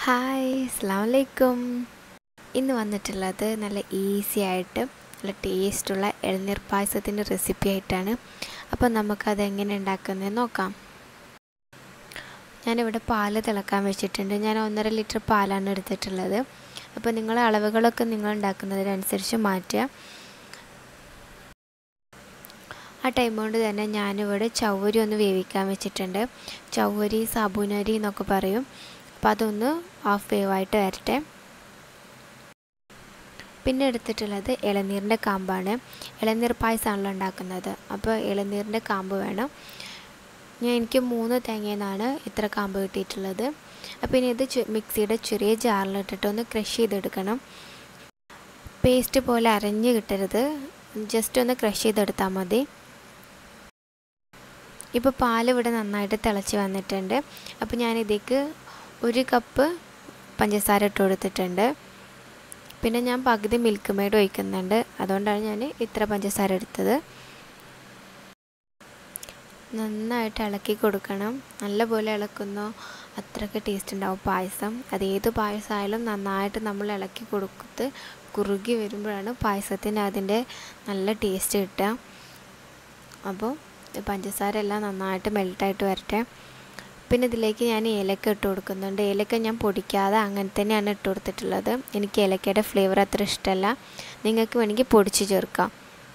hi അസ്സാം വലൈക്കും ഇന്ന് വന്നിട്ടുള്ളത് നല്ല ഈസി ആയിട്ട് നല്ല ടേസ്റ്റുള്ള ഇളനീർ പായസത്തിൻ്റെ റെസിപ്പി ആയിട്ടാണ് അപ്പോൾ നമുക്കത് എങ്ങനെ ഉണ്ടാക്കുന്നത് നോക്കാം ഞാനിവിടെ പാല് തിളക്കാൻ വെച്ചിട്ടുണ്ട് ഞാൻ ഒന്നര ലിറ്റർ പാലാണ് എടുത്തിട്ടുള്ളത് അപ്പോൾ നിങ്ങൾ അളവുകളൊക്കെ നിങ്ങൾ ഉണ്ടാക്കുന്നതിനനുസരിച്ച് മാറ്റുക ആ ടൈം കൊണ്ട് തന്നെ ഞാനിവിടെ ചവ്വരി ഒന്ന് വേവിക്കാൻ വെച്ചിട്ടുണ്ട് ചവ്വരി സാബൂനരി എന്നൊക്കെ പറയും അപ്പോൾ അതൊന്ന് ഹാഫ് വേവായിട്ട് വരട്ടെ പിന്നെ എടുത്തിട്ടുള്ളത് ഇളനീരിൻ്റെ കാമ്പാണ് ഇളനീർ പായസമാണല്ലോ ഉണ്ടാക്കുന്നത് അപ്പോൾ ഇളനീരിൻ്റെ കാമ്പ് വേണം ഞാൻ എനിക്ക് മൂന്ന് തേങ്ങയെന്നാണ് ഇത്ര കാമ്പ് കിട്ടിയിട്ടുള്ളത് അപ്പോൾ ഇനി ഇത് മിക്സിയുടെ ചെറിയ ജാറിലിട്ടിട്ട് ഒന്ന് ക്രഷ് ചെയ്തെടുക്കണം പേസ്റ്റ് പോലെ അരഞ്ഞ് കിട്ടരുത് ജസ്റ്റ് ഒന്ന് ക്രഷ് ചെയ്തെടുത്താൽ മതി ഇപ്പോൾ പാൽ ഇവിടെ നന്നായിട്ട് തിളച്ച് വന്നിട്ടുണ്ട് അപ്പോൾ ഞാനിതേക്ക് ഒരു കപ്പ് പഞ്ചസാര ഇട്ട് കൊടുത്തിട്ടുണ്ട് പിന്നെ ഞാൻ പകുതി മിൽക്ക് മെയ്ഡ് ഒഴിക്കുന്നുണ്ട് അതുകൊണ്ടാണ് ഞാൻ ഇത്ര പഞ്ചസാര എടുത്തത് നന്നായിട്ട് ഇളക്കി കൊടുക്കണം നല്ലപോലെ ഇളക്കുന്നോ അത്രയ്ക്ക് ടേസ്റ്റ് ഉണ്ടാവും പായസം അത് ഏത് പായസമായാലും നന്നായിട്ട് നമ്മൾ ഇളക്കി കൊടുത്ത് കുറുകി വരുമ്പോഴാണ് പായസത്തിന് അതിൻ്റെ നല്ല ടേസ്റ്റ് കിട്ടുക അപ്പോൾ പഞ്ചസാര എല്ലാം നന്നായിട്ട് മെൽട്ടായിട്ട് വരട്ടെ പിന്നെ ഇതിലേക്ക് ഞാൻ ഏലക്ക ഇട്ട് കൊടുക്കുന്നുണ്ട് ഏലക്ക ഞാൻ പൊടിക്കാതെ അങ്ങനെ തന്നെയാണ് ഇട്ട് കൊടുത്തിട്ടുള്ളത് എനിക്ക് ഏലക്കയുടെ ഫ്ലേവർ അത്ര ഇഷ്ടമല്ല നിങ്ങൾക്ക് വേണമെങ്കിൽ പൊടിച്ച് ചേർക്കാം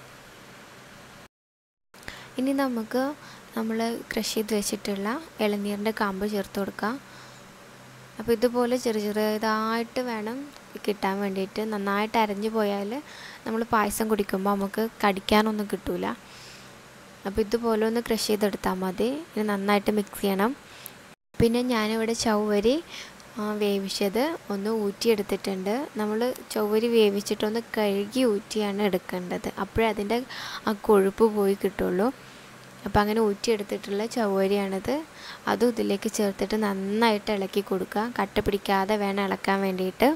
ഇനി നമുക്ക് നമ്മൾ ക്രഷ് ചെയ്ത് വെച്ചിട്ടുള്ള ഇളനീരിൻ്റെ കാമ്പ് ചേർത്ത് കൊടുക്കാം അപ്പോൾ ഇതുപോലെ ചെറിയ ചെറിയതായിട്ട് വേണം കിട്ടാൻ വേണ്ടിയിട്ട് നന്നായിട്ട് അരഞ്ഞു പോയാൽ നമ്മൾ പായസം കുടിക്കുമ്പോൾ നമുക്ക് കടിക്കാനൊന്നും കിട്ടില്ല അപ്പോൾ ഇതുപോലെ ഒന്ന് ക്രഷ് ചെയ്തെടുത്താൽ മതി ഇനി നന്നായിട്ട് മിക്സ് ചെയ്യണം പിന്നെ ഞാനിവിടെ ചവ്വരി വേവിച്ചത് ഒന്ന് ഊറ്റിയെടുത്തിട്ടുണ്ട് നമ്മൾ ചവ്വരി വേവിച്ചിട്ടൊന്ന് കഴുകി ഊറ്റിയാണ് എടുക്കേണ്ടത് അപ്പോഴേ അതിൻ്റെ ആ കൊഴുപ്പ് പോയി കിട്ടുള്ളൂ അപ്പോൾ അങ്ങനെ ഊറ്റിയെടുത്തിട്ടുള്ള ചവ്വരിയാണിത് അതും ഇതിലേക്ക് ചേർത്തിട്ട് നന്നായിട്ട് ഇളക്കി കൊടുക്കുക കട്ട പിടിക്കാതെ വേണം ഇളക്കാൻ വേണ്ടിയിട്ട്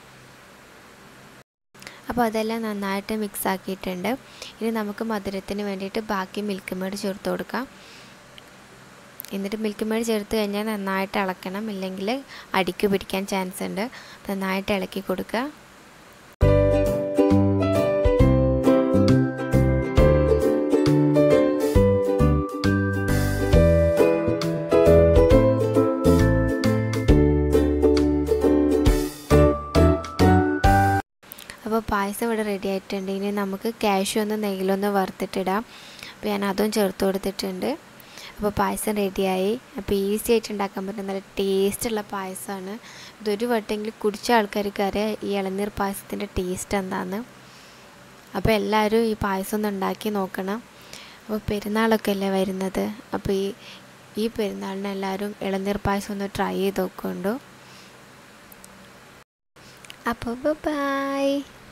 അപ്പോൾ അതെല്ലാം നന്നായിട്ട് മിക്സ് ആക്കിയിട്ടുണ്ട് ഇനി നമുക്ക് മധുരത്തിന് വേണ്ടിയിട്ട് ബാക്കി മിൽക്ക് മേഡ് ചേർത്ത് കൊടുക്കാം എന്നിട്ട് മിൽക്ക് മേഡ് ചേർത്ത് കഴിഞ്ഞാൽ നന്നായിട്ട് ഇളക്കണം ഇല്ലെങ്കിൽ അടിക്ക് പിടിക്കാൻ ചാൻസ് ഉണ്ട് നന്നായിട്ട് ഇളക്കി കൊടുക്കുക അപ്പോൾ പായസം ഇവിടെ റെഡി ആയിട്ടുണ്ട് ഇനി നമുക്ക് ക്യാഷ് ഒന്ന് നെയ്യിലൊന്ന് വറുത്തിട്ടിടാം അപ്പോൾ ഞാൻ അതും ചേർത്ത് കൊടുത്തിട്ടുണ്ട് അപ്പോൾ പായസം റെഡിയായി അപ്പോൾ ഈസി ആയിട്ട് ഉണ്ടാക്കാൻ പറ്റുന്ന നല്ല ടേസ്റ്റുള്ള പായസമാണ് ഇതൊരു വട്ടെങ്കിലും കുടിച്ച ആൾക്കാർക്ക് അറിയാം ഈ ഇളനീർ പായസത്തിൻ്റെ ടേസ്റ്റ് എന്താണെന്ന് അപ്പോൾ എല്ലാവരും ഈ പായസം ഒന്ന് ഉണ്ടാക്കി നോക്കണം അപ്പോൾ പെരുന്നാളൊക്കെ അല്ലേ വരുന്നത് അപ്പോൾ ഈ ഈ പെരുന്നാളിന് എല്ലാവരും ഇളനീർ പായസം ഒന്ന് ട്രൈ ചെയ്ത് നോക്കുന്നുണ്ടോ അപ്പോൾ ബൈ